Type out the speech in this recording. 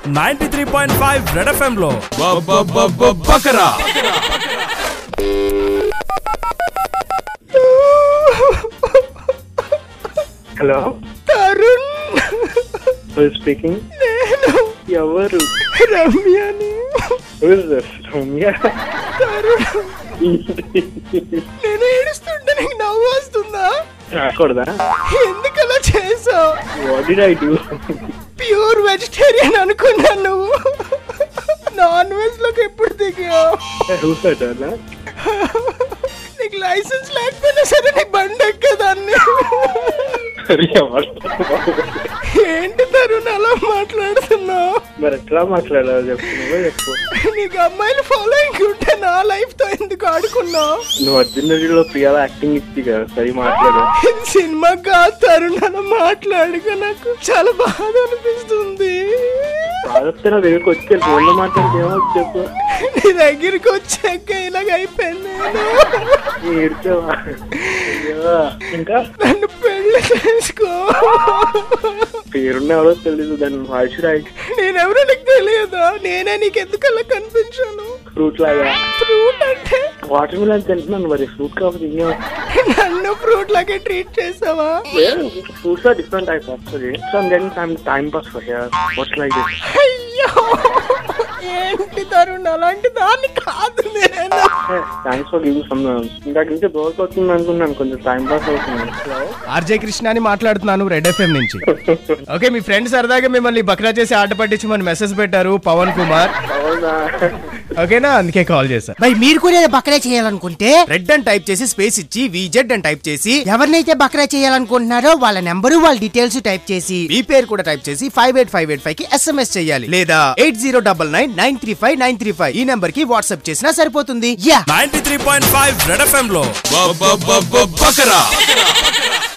Ninety three point five red FM లో బకరా hello Tarun speaking నేను ఎవరు రమ్యని రమ్య తరుణ్ నేను ఏడుస్తుంటే నీకు నవ్వు వస్తుందా రాకూడదా ఎందుకు అలా చేసావు what did I do pure vegetarian అనుకున్నా నువ్వు నాన్ వెజ్ లోకి ఎప్పుడు దిగావు చూసాడా నీకు లైసెన్స్ లేకపోయినా సరే నీ బండి ఎక్కదాన్ని ఏంటి తరుణ్ అలా మాట్లాడుతున్నావు మరి ఎట్లా మాట్లాడాలి చెప్పు నువ్వే చెప్పు నీకు అమ్మాయిలు ఫాలోయింగ్ ఉంటే నా లైఫ్ తో ఎందుకు ఆడుకున్నావు నువ్వు అర్జునరీలో ప్రియాల యాక్టింగ్ ఇచ్చి కదా సరి మాట్లాడు ఇది సినిమా కాదు తరుణ్ అలా మాట్లాడుక నాకు చాలా బాధ అనిపిస్తుంది బాధస్తే నా దగ్గరికి వచ్చి ఫోన్లో మాట్లాడితే ఏమో చెప్పు నీ దగ్గరికి వచ్చాక ఇలాగ అయిపోయింది నేను. ఏడ్చావా అయ్యో. ఇంకా నన్ను పెళ్లి చేసుకో పేరున్న ఎవరో తెలీదు దాని వాయిస్ రైట్ నేనెవరో నీకు తెలియదా నేనే నీకు ఎందుకు అలా కనిపించాను ఫ్రూట్ లాగా ఫ్రూట్ అంటే వాటర్ మిలన్ తింటున్నాను మరి ఫ్రూట్ కాకపోతే ఇంకేం నన్ను ఫ్రూట్ లాగే ట్రీట్ చేసావా fruits are different type actually so I'm getting time time pass for here what's like this అయ్యో ఏంటి తరుణ్ అలాంటి దాన్ని కాదు నేను థ్యాంక్స్ ఫర్ గివింగ్ సమ్ ఇంకా ఇంకా దోశ అవుతుంది అనుకున్నాను కొంచెం టైం పాస్ అవుతుంది ఆర్జే కృష్ణ అని మాట్లాడుతున్నాను రెడ్ ఎఫ్ఎం నుంచి ఓకే మీ ఫ్రెండ్ సరదాగా మిమ్మల్ని బక్రా చేసి ఆట పట్టించమని మెసేజ్ పెట్టారు పవన్ కుమార్ అవునా ఓకేనా అందుకే కాల్ చేశా మరి మీరు కూడా ఏదో బక్రా చేయాలనుకుంటే రెడ్ అని టైప్ చేసి స్పేస్ ఇచ్చి విజెడ్ అని టైప్ చేసి ఎవరినైతే బక్రా చేయాలనుకుంటున్నారో వాళ్ళ నెంబరు వాళ్ళ డీటెయిల్స్ టైప్ చేసి మీ పేరు కూడా టైప్ చేసి five eight five eight five కి ఎస్ఎంఎస్ చేయాలి లేదా eight zero double nine nine three five nine three five ఈ నెంబర్ కి వాట్సాప్ చేసినా సరిపోతుంది యా ninety three point five red FM లో బకరా